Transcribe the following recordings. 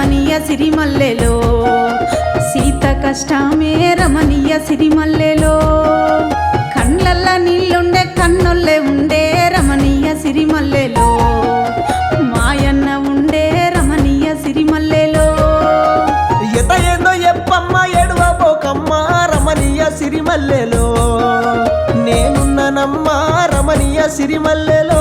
రమణీయ సిరిమల్లెలో సీత కష్టమే రమణీయ సిరిమల్లెలో కళ్ళల్ల నీళ్ళుండే కన్నుల్లే ఉండే రమణీయ సిరిమల్లెలో మాయన్న ఉండే రమణీయ సిరిమల్లెలో ఎత ఏందో ఎప్పమ్మ ఎడువ పోకమ్మ రమణీయ సిరిమల్లెలో నేనున్ననమ్మ రమణీయ సిరిమల్లెలో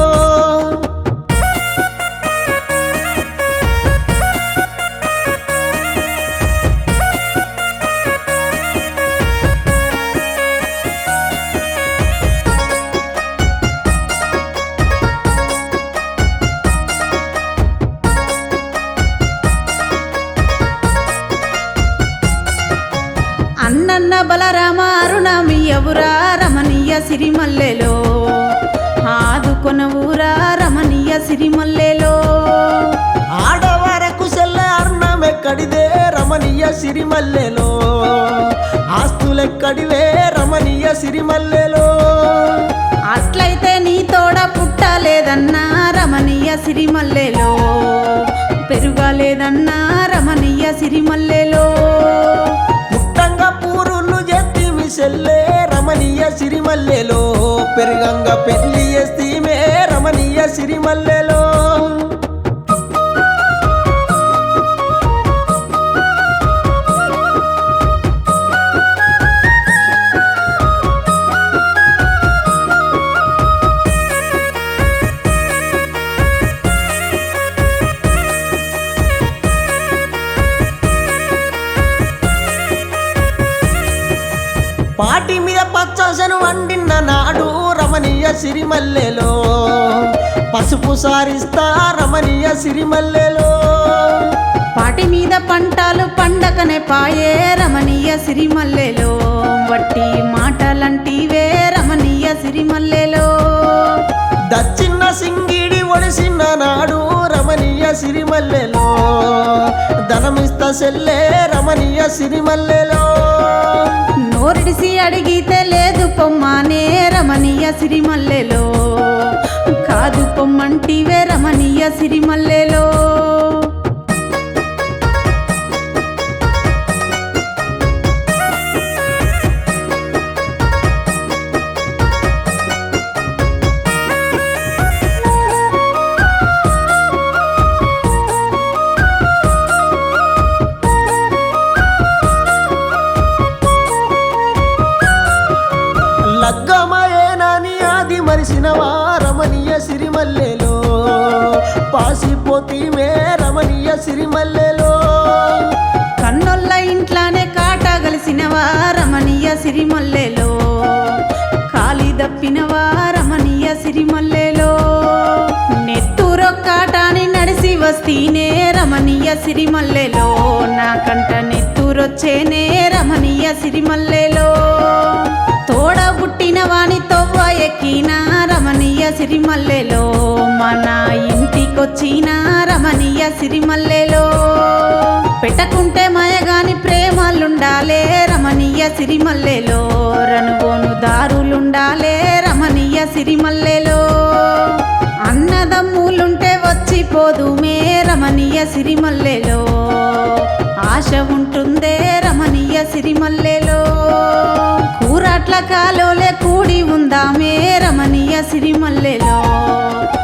అన్నన్న బలరామ అరుణమి ఎవరా రమణీయ సిరిమల్లెలో ఆదుకొన ఊరా రమణీయ సిరిమల్లెలో ఆడవరకు సెల్ల అర్ణమెక్కడిదే రమణీయ సిరిమల్లెలో ఆస్తులెక్కడివే రమణీయ సిరిమల్లెలో అట్లయితే నీ తోడ పుట్టలేదన్నా రమణీయ సిరిమల్లెలో పెరుగలేదన్నా రమణీయ సిరిమల్లెలో పుట్టంగా పూరులు ఎత్తి మిసెల్లే రమణీయ సిరిమల్లెలో పెరుగంగా పెళ్లి ఎస్తీమే రమణీయ సిరిమల్లెలో పాటి మీద పచ్చసను వండిన నాడు రమణీయ సిరిమల్లెలో పసుపు సారిస్తా రమణీయ సిరిమల్లెలో పాటి మీద పంటలు పండకనే పాయే రమణీయ సిరిమల్లెలో వట్టి మాటలంటివే రమణీయ సిరిమల్లెలో దచ్చిన్న సింగిడి ఒడిసిన నాడు రమణీయ సిరిమల్లెలో ధనమిస్త సెల్లే రమణీయ సిరిమల్లెలో నోరిడిసి అడిగితే లేదు పొమ్మానే రమణీయ సిరిమల్లెలో కాదు పొమ్మంటివే రమణీయ సిరిమల్లెలో లగ్గమయేనని ఆది మరిసినవా రమణీయ సిరిమల్లెలో పాసిపోతీమే రమణీయ సిరిమల్లెలో కన్నొల్ల ఇంట్లానే కాటగలిసినవా రమణీయ సిరిమల్లెలో కాలి దప్పినవా రమణీయ సిరిమల్లెలో నెత్తూరొక్కాటాని నడిసి వస్తీనే రమణీయ సిరిమల్లెలో నాకంట నెత్తూరొచ్చేనే రమణీయ సిరిమల్లెలో తోడ పుట్టిన వాని తొవ్వ ఎక్కిన రమణీయ సిరిమల్లెలో మన ఇంటికొచ్చిన రమణీయ సిరిమల్లెలో పెట్టకుంటే మయగాని ప్రేమలుండాలే రమణీయ సిరిమల్లెలో రనుగోను దారులుండాలే రమణీయ సిరిమల్లెలో అన్నదమ్ములుంటే వచ్చిపోదుమే రమణీయ సిరిమల్లెలో ఆశ ఉంటుందే రమణీయ సిరిమల్లెలో కూరట్ల కాలోలే కూడి ఉందామే రమణీయ సిరిమల్లెలో